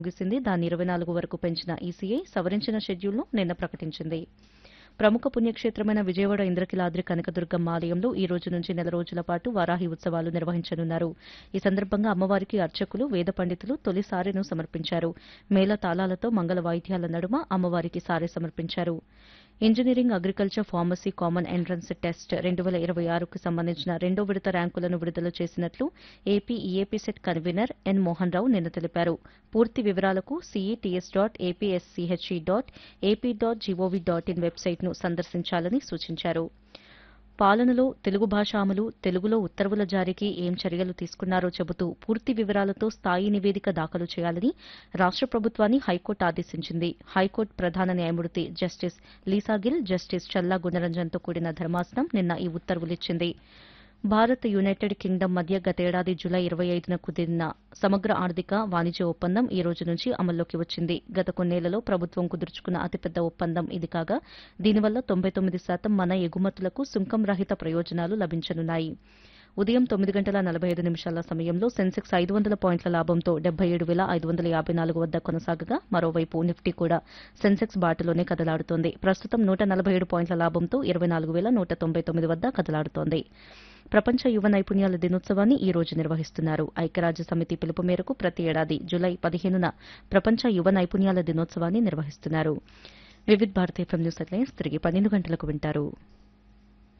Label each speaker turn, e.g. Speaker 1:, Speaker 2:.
Speaker 1: ముగిసింది దాన్ని ఇరవై నాలుగు వరకు పెంచిన ఈసీఐ సవరించిన షెడ్యూల్ను నిన్న ప్రకటించింది ప్రముఖ పుణ్యక్షేత్రమైన విజయవాడ ఇంద్రకిలాద్రి కనకదుర్గమ్మ ఆలయంలో ఈ రోజు నుంచి నెల రోజుల పాటు వారాహి ఉత్సవాలు నిర్వహించనున్నారు ఈ సందర్భంగా అమ్మవారికి అర్చకులు వేద పండితులు తొలి సారెను సమర్పించారు మేళ తాళాలతో మంగళ వాయిద్యాల నడుమ అమ్మవారికి సారె సమర్పించారు engineering agriculture pharmacy common entrance test రెండు వేల ఇరవై ఆరుకు సంబంధించిన రెండో విడత ర్యాంకులను విడుదల చేసినట్లు AP EAP CET convener N Mohan Rao నిన్న తెలిపారు పూర్తి వివరాలకు CETS dot APSCHE dot AP dot GOV dot IN వెబ్సైట్ను సందర్శించాలని సూచించారు పాలనలో తెలుగు భాష అమలు తెలుగులో ఉత్తర్వుల జారీకి ఏం చర్యలు తీసుకున్నారో చెబుతూ పూర్తి వివరాలతో స్థాయి నివేదిక దాఖలు చేయాలని రాష్ట ప్రభుత్వాన్ని హైకోర్టు ఆదేశించింది హైకోర్టు ప్రధాన న్యాయమూర్తి జస్టిస్ లీసాగిల్ జస్టిస్ చల్లా గుణరంజన్తో కూడిన ధర్మాసనం నిన్న ఈ ఉత్తర్వులిచ్చింది భారత్ యునైటెడ్ కింగ్డమ్ మధ్య గతేడాది జులై ఇరవై ఐదున కుదిరిన సమగ్ర ఆర్థిక వాణిజ్య ఒప్పందం ఈ రోజు నుంచి అమల్లోకి వచ్చింది గత కొన్నేళ్లలో ప్రభుత్వం కుదుర్చుకున్న అతిపెద్ద ఒప్పందం ఇది కాగా దీనివల్ల తొంభై తొమ్మిది శాతం మన ఎగుమతులకు సుంకం రహిత ప్రయోజనాలు లభించనున్నాయి ఉదయం తొమ్మిది గంటల నలభై ఐదు నిమిషాల సమయంలో సెన్సెక్స్ ఐదు వందల పాయింట్ల లాభంతో డెబ్బై ఏడు వేల ఐదు వందల యాభై నాలుగు వద్ద కొనసాగగా మరోవైపు నిఫ్టీ కూడా సెన్సెక్స్ బాటలోనే కదలాడుతోంది ప్రస్తుతం నూట నలభై ఏడు పాయింట్ల లాభంతో ఇరవై నాలుగు వేల నూట తొంభై తొమ్మిది వద్ద కదలాడుతోంది ప్రపంచ యువ నైపుణ్యాల దినోత్సవాన్ని ఈ రోజు నిర్వహిస్తున్నారు ఐక్యరాజ్య సమితి పిలుపు మేరకు ప్రతి ఏడాది జులై పదిహేనున ప్రపంచ యువ నైపుణ్యాల దినోత్సవాన్ని నిర్వహిస్తున్నారు Vividh Bharati FM news headlines తిరిగి పన్నెండు గంటలకు వింటారు